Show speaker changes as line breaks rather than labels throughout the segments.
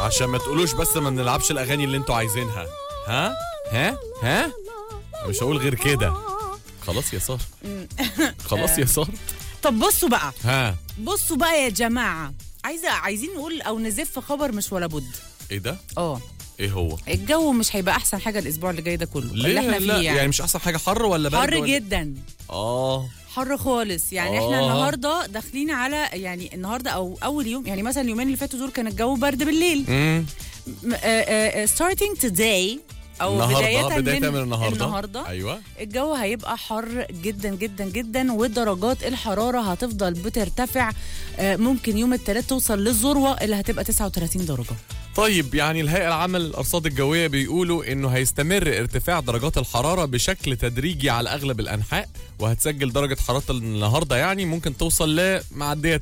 عشان ما تقولوش بس ما بنلعبش الاغاني اللي انتوا عايزينها ها ها ها مش هقول غير كده خلاص يا ساره خلاص يا ساره
طب بصوا بقى
ها
بصوا بقى يا جماعه عايزه عايزين نقول او نزف خبر مش ولا بد
ايه ده
اه
ايه هو
الجو مش هيبقى احسن حاجه الاسبوع اللي جاي ده كله اللي
ليه
احنا
لا
فيه
يعني.
يعني,
مش احسن حاجه حر ولا برد
حر
ولا-
جدا
اه
حر خالص يعني احنا
آه.
النهارده داخلين على يعني النهارده او اول يوم يعني مثلا اليومين اللي فاتوا دول كان الجو برد بالليل
امم
م- آه، آه، آه، starting today او
النهارده
بدايه
بدايه
من,
من النهارده
النهارده
ايوه
الجو هيبقى حر جدا جدا جدا ودرجات الحراره هتفضل بترتفع آه، ممكن يوم الثلاث توصل للذروه اللي هتبقى 39 درجه
طيب يعني الهيئة العامة للأرصاد الجوية بيقولوا إنه هيستمر ارتفاع درجات الحرارة بشكل تدريجي على أغلب الأنحاء وهتسجل درجة حرارة النهاردة يعني ممكن توصل لمعدية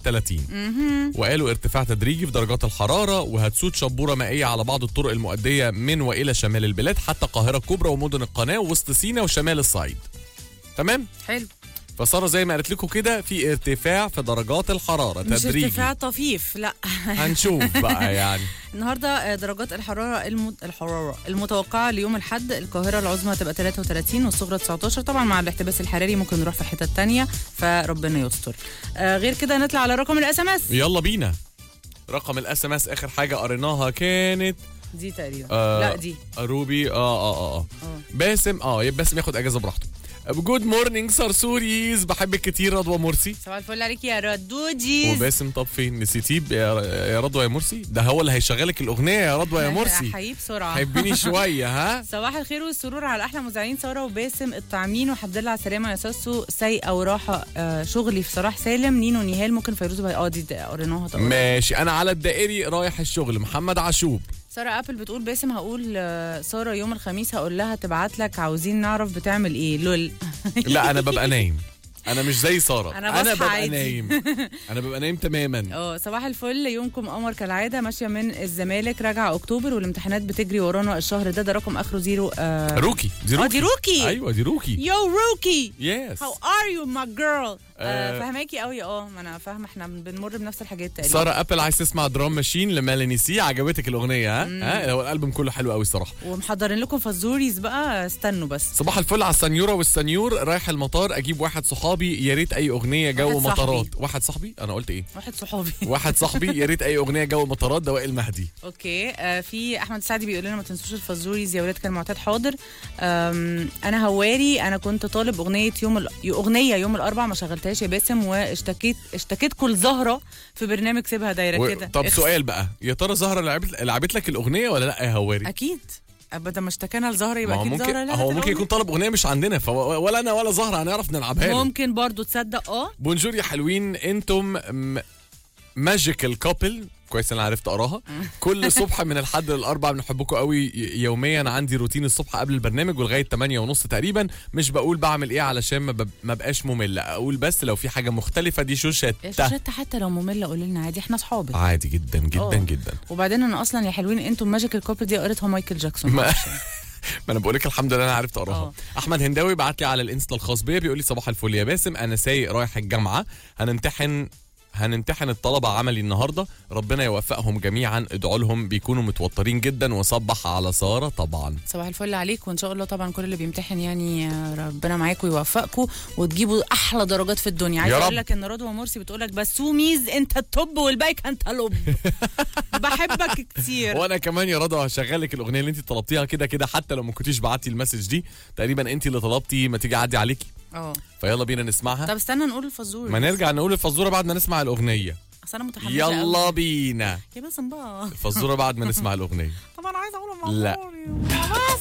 30 وقالوا ارتفاع تدريجي في درجات الحرارة وهتسود شبورة مائية على بعض الطرق المؤدية من وإلى شمال البلاد حتى القاهرة الكبرى ومدن القناة ووسط سيناء وشمال الصعيد تمام
حلو
فسارة زي ما قالت لكم كده في ارتفاع في درجات الحرارة
مش
تدريجي
ارتفاع طفيف لا
هنشوف بقى يعني
النهارده آه، درجات الحراره الم... الحراره المتوقعه ليوم الاحد القاهره العظمى هتبقى 33 والصغرى 19 طبعا مع الاحتباس الحراري ممكن نروح في حتت تانية فربنا يستر آه غير كده نطلع على رقم الاس ام اس
يلا بينا رقم الاس ام اس اخر حاجه قريناها كانت
دي تقريبا
آه
لا دي
روبي اه اه اه, آه. باسم اه يبقى باسم ياخد اجازه براحته جود مورنينج صرصوريز بحبك كتير رضوى مرسي
صباح الفل عليك يا ردوجيز
وباسم طب فين نسيتيه يا يا رضوى يا مرسي ده هو اللي هيشغلك الاغنيه يا رضوى يا مرسي
حقيقي بسرعه
حبيني شويه ها
صباح الخير والسرور على احلى مذيعين ساره وباسم الطعمين وحمد لله على السلامه يا ساسو سايقه وراحه آه شغلي في صلاح سالم نينو نيهال ممكن فيروز بقى اه دي ده قريناها طبعا
ماشي انا على الدائري رايح الشغل محمد عشوب
ساره ابل بتقول باسم هقول آه، ساره يوم الخميس هقول لها تبعت لك عاوزين نعرف بتعمل ايه لول
لا انا ببقى نايم انا مش زي ساره
أنا بصحى
ببقى
عادي.
نايم انا ببقى نايم تماما
اه صباح الفل يومكم قمر كالعاده ماشيه من الزمالك راجعه اكتوبر والامتحانات بتجري ورانا الشهر ده ده رقم اخره زيرو آه
روكي دي
اه
روكي
دي روكي
ايوه دي روكي
يو روكي
يس
هاو ار يو ماي جيرل
آه.
فهماكي قوي اه ما انا فاهمه احنا بنمر بنفس الحاجات تقريبا
ساره ابل عايز تسمع درام ماشين لميلاني سي عجبتك الاغنيه ها ها هو الالبوم كله حلو قوي الصراحه
ومحضرين لكم فزوريز بقى استنوا بس
صباح الفل على السنيوره والسنيور رايح المطار اجيب واحد صحابي يا ريت اي اغنيه جو
واحد صاحبي.
مطارات واحد صاحبي انا قلت ايه
واحد صحابي
واحد صاحبي يا ريت اي اغنيه جو مطارات ده وائل مهدي
اوكي آه في احمد سعدي بيقول لنا ما تنسوش الفزوريز يا ولاد كان معتاد حاضر آم، انا هواري انا كنت طالب اغنيه يوم ال... اغنيه يوم الاربع ما شغلتهاش يا باسم واشتكيت اشتكيتكم لزهره في برنامج سيبها دايره
و...
كده
طب
اخس.
سؤال بقى يا ترى زهره لعبت لعبت لك الاغنيه ولا لا يا هواري
اكيد ابدا ما اشتكينا لزهره
ما
يبقى
هو
اكيد
ممكن
زهره لا
هو ممكن يكون طلب اغنيه مش عندنا ف... ولا انا ولا زهره هنعرف نلعبها له
ممكن برضو تصدق اه
بونجور يا حلوين انتم ماجيكال كابل كويس انا عرفت اقراها كل صبح من الحد للاربع بنحبكم قوي ي- يوميا عندي روتين الصبح قبل البرنامج ولغايه 8 ونص تقريبا مش بقول بعمل ايه علشان ما, بب... ما بقاش ممل اقول بس لو في حاجه مختلفه دي
يا
شوشته
شاشات حتى لو ممله قولي لنا عادي احنا اصحاب
عادي جدا جدا
آه.
جدا
وبعدين انا اصلا يا حلوين انتم ماجيك الكوبل دي قريتها مايكل جاكسون
ما, ما انا بقول لك الحمد لله انا عرفت اقراها
آه.
احمد هنداوي بعت لي على الانستا الخاص بيا بيقول لي صباح الفل يا باسم انا سايق رايح الجامعه هنمتحن هنمتحن الطلبة عملي النهاردة ربنا يوفقهم جميعا ادعوا لهم بيكونوا متوترين جدا وصبح على سارة طبعا
صباح الفل عليك وان شاء الله طبعا كل اللي بيمتحن يعني ربنا معاكم ويوفقكم وتجيبوا احلى درجات في الدنيا عايزه
يا
اقول
رب.
لك ان رضوى مرسي بتقول لك بسوميز انت التوب والباقي انت لب بحبك كتير
وانا كمان يا رضا هشغلك الاغنيه اللي انت طلبتيها كده كده حتى لو ما كنتيش بعتي المسج دي تقريبا انت اللي طلبتي ما تيجي اعدي عليكي
اه
فيلا بينا نسمعها
طب استنى نقول الفزور
ما نرجع نقول الفزوره بعد ما نسمع الاغنيه
اصل انا متحمسه
يلا
قوي.
بينا
يا باسم بقى
الفزوره بعد ما نسمع الاغنيه
طب انا عايزه اقول
لا.
الموضوع. بس